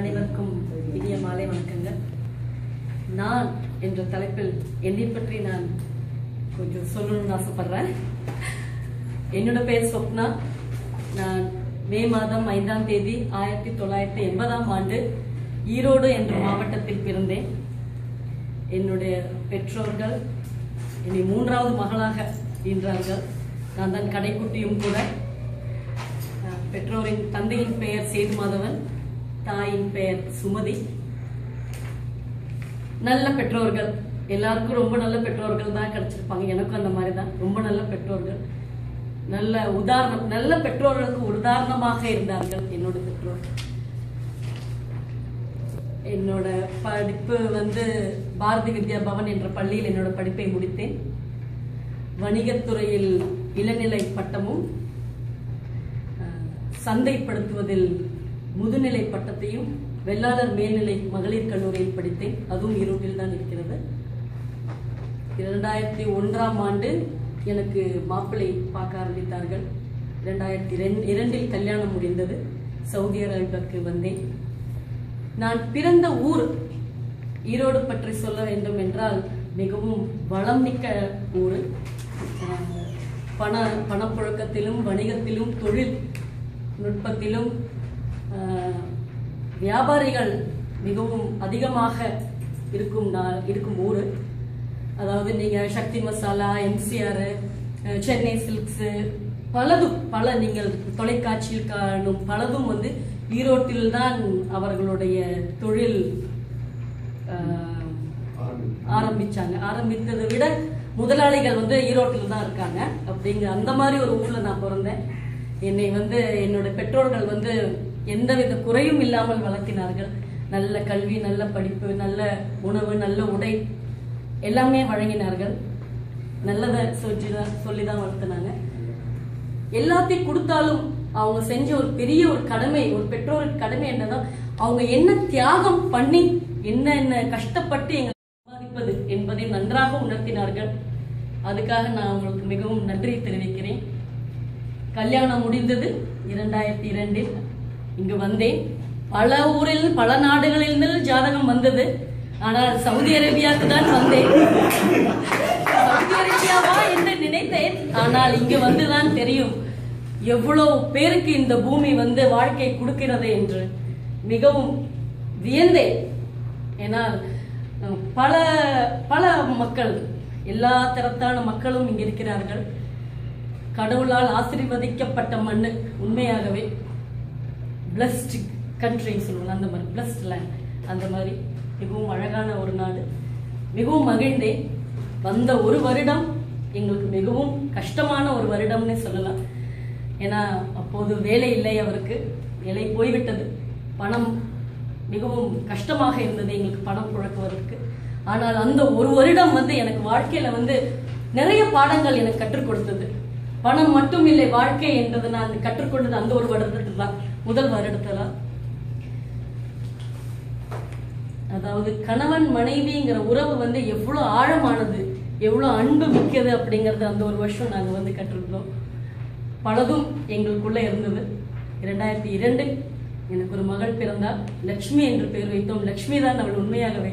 அனைவருக்கும் இனிய மாலை வணக்கங்கள் நான் என்ற தலைப்பில் என்னை பற்றி நான் கொஞ்சம் சொல்லணும்னு ஆசைப்படுறேன் என்னோட பேர் சொப்னா நான் மே மாதம் ஐந்தாம் தேதி ஆயிரத்தி தொள்ளாயிரத்தி எண்பதாம் ஆண்டு ஈரோடு என்ற மாவட்டத்தில் பிறந்தேன் என்னுடைய பெற்றோர்கள் என்னை மூன்றாவது மகளாக ஈன்றார்கள் நான் தான் கடைக்குட்டியும் கூட அஹ், பெற்றோரின் தந்தையின் பெயர் சேது மாதவன் தாயின் பெயர் சுமதி நல்ல பெற்றோர்கள் எல்லாருக்கும் ரொம்ப நல்ல பெற்றோர்கள் தான் கிடைச்சிருப்பாங்க எனக்கும் அந்த மாதிரி தான் ரொம்ப நல்ல பெற்றோர்கள் நல்ல உதாரணம் நல்ல பெற்றோர்களுக்கு உதாரணமாக இருந்தார்கள் என்னோட பெற்றோர் என்னோட படிப்பு வந்து பாரதி வித்யா பவன் என்ற பள்ளியில் என்னோட படிப்பை முடித்தேன் வணிகத்துறையில் இளநிலை பட்டமும் அஹ், சந்தைப்படுத்துவதில் முதுநிலை பட்டத்தையும் வெள்ளாளர் மேல்நிலை மகளிர் கல்லூரியில் படித்தேன் அதுவும் ஈரோட்டில் தான் இருக்கிறது இரண்டாயிரத்தி ஒன்றாம் ஆண்டு எனக்கு மாப்பிள்ளை பார்க்க ஆரம்பித்தார்கள் இரண்டாயிரத்தி ரெண்டு இரண்டில் கல்யாணம் முடிந்தது சவுதி அரேபியாவுக்கு வந்தேன் நான் பிறந்த ஊர் ஈரோடு பற்றி சொல்ல வேண்டும் என்றால் மிகவும் வளம் மிக்க ஊர் அஹ், பண பணப்புழக்கத்திலும் வணிகத்திலும் தொழில் நுட்பத்திலும் அஹ், வியாபாரிகள் மிகவும் அதிகமாக இருக்கும் நா- இருக்கும் ஊர் அதாவது நீங்க சக்தி மசாலா எம்சிஆர் சென்னை சில்க்ஸ் பலதும் பல நீங்கள் தொலைக்காட்சியில் காணும் பலதும் வந்து ஈரோட்டில் தான் அவர்களுடைய தொழில் அஹ், ஆரம்பிச்சாங்க ஆரம்பித்ததை விட முதலாளிகள் வந்து ஈரோட்டில் தான் இருக்காங்க அப்படிங்கிற அந்த மாதிரி ஒரு ஊர்ல நான் பிறந்தேன் என்னை வந்து என்னோட பெற்றோர்கள் வந்து எந்தவித குறையும் இல்லாமல் வளர்த்தினார்கள் நல்ல கல்வி நல்ல படிப்பு நல்ல உணவு நல்ல உடை எல்லாமே வழங்கினார்கள் நல்லதை சொல்லி தான் சொல்லி தான் வளர்த்துனாங்க எல்லாத்தையும் கொடுத்தாலும் அவங்க செஞ்ச ஒரு பெரிய ஒரு கடமை ஒரு பெற்றோருக்கு கடமை என்னதான் அவங்க என்ன தியாகம் பண்ணி என்ன என்ன கஷ்டப்பட்டு எங்களை சம்பாதிப்பது என்பதை நன்றாக உணர்த்தினார்கள் அதுக்காக நான் அவங்களுக்கு மிகவும் நன்றி தெரிவிக்கிறேன் கல்யாணம் முடிந்தது இரண்டாயிரத்தி இரண்டில் இங்கு வந்தேன் பல ஊரில் பல நாடுகளிலிருந்து ஜாதகம் வந்தது ஆனால் சவுதி அரேபியாவுக்கு தான் வந்தேன் சவுதி அரேபியாவா என்று நினைத்தேன் ஆனால் இங்கு வந்துதான் தெரியும் எவ்வளவு பேருக்கு இந்த பூமி வந்து வாழ்க்கை கொடுக்கிறது என்று மிகவும் வியந்தேன் ஏன்னா அஹ், பல பல மக்கள் எல்லா தரத்தான மக்களும் இங்க இருக்கிறார்கள் கடவுளால் ஆசீர்வதிக்கப்பட்ட மண்ணு உண்மையாகவே பிளஸ்ட் கண்ட்ரின்னு சொல்லுவாங்க அந்த மாதிரி பிளஸ்ட் லேண்ட் அந்த மாதிரி மிகவும் அழகான ஒரு நாடு மிகவும் மகிழ்ந்தேன் வந்த ஒரு வருடம் எங்களுக்கு மிகவும் கஷ்டமான ஒரு வருடம்னே சொல்லலாம் ஏன்னா அப்போது வேலை இல்லை அவருக்கு வேலை போய்விட்டது பணம் மிகவும் கஷ்டமாக இருந்தது எங்களுக்கு பணம் புழக்குவதற்கு ஆனால் அந்த ஒரு வருடம் வந்து எனக்கு வாழ்க்கையில வந்து நிறைய பாடங்கள் எனக்கு கற்றுக் கொடுத்தது பணம் மட்டும் இல்லை வாழ்க்கை என்றது நான் கற்றுக்கொண்டது அந்த ஒரு வருடத்தில் தான் முதல் வருடத்துல அதாவது கணவன் மனைவிங்கிற உறவு வந்து எவ்வளவு ஆழமானது எவ்வளவு அன்பு மிக்கது அப்படிங்கறது அந்த ஒரு வருஷம் நாங்க வந்து கற்றுருந்தோம் பலதும் எங்களுக்குள்ள இருந்தது இரண்டாயிரத்தி இரண்டு எனக்கு ஒரு மகள் பிறந்தார் லக்ஷ்மி என்று பெயர் வைத்தோம் லக்ஷ்மி தான் அவள் உண்மையாகவே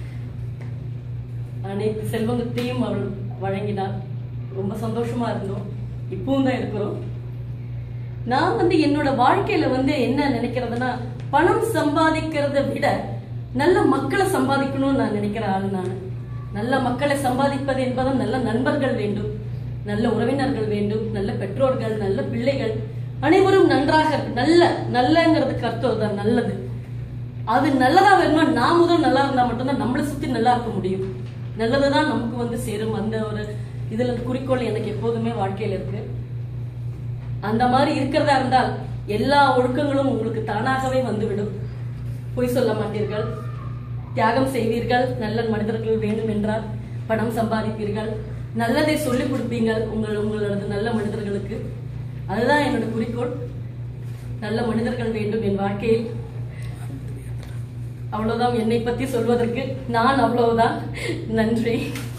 அனைத்து செல்வங்கத்தையும் அவள் வழங்கினார் ரொம்ப சந்தோஷமா இருந்தோம் இப்பவும் தான் இருக்கிறோம் நான் வந்து என்னோட வாழ்க்கையில வந்து என்ன நினைக்கிறதுனா பணம் சம்பாதிக்கிறத விட நல்ல மக்களை சம்பாதிக்கணும்னு நான் நினைக்கிற ஆளு நான் நல்ல மக்களை சம்பாதிப்பது என்பதும் நல்ல நண்பர்கள் வேண்டும் நல்ல உறவினர்கள் வேண்டும் நல்ல பெற்றோர்கள் நல்ல பிள்ளைகள் அனைவரும் நன்றாக இருக்கு. நல்ல நல்லங்கிறதுக்கு அர்த்தம் தான் நல்லது அது நல்லதா வேணுமா நான் முதல் நல்லா இருந்தா மட்டும்தான் நம்மளை சுத்தி நல்லா இருக்க முடியும் நல்லதுதான் நமக்கு வந்து சேரும் அந்த ஒரு இதுல குறிக்கோள் எனக்கு எப்போதுமே வாழ்க்கையில இருக்கு அந்த மாதிரி இருக்கிறதா இருந்தால் எல்லா ஒழுக்கங்களும் உங்களுக்கு தானாகவே வந்துவிடும் பொய் சொல்ல மாட்டீர்கள் தியாகம் செய்வீர்கள் நல்ல மனிதர்கள் வேண்டும் என்றால் பணம் சம்பாதிப்பீர்கள் நல்லதை சொல்லிக் கொடுப்பீங்கள் உங்கள் உங்களது நல்ல மனிதர்களுக்கு அதுதான் என்னோட குறிக்கோள் நல்ல மனிதர்கள் வேண்டும் என் வாழ்க்கையில் அவ்வளவுதான் என்னை பத்தி சொல்வதற்கு நான் அவ்வளவுதான் நன்றி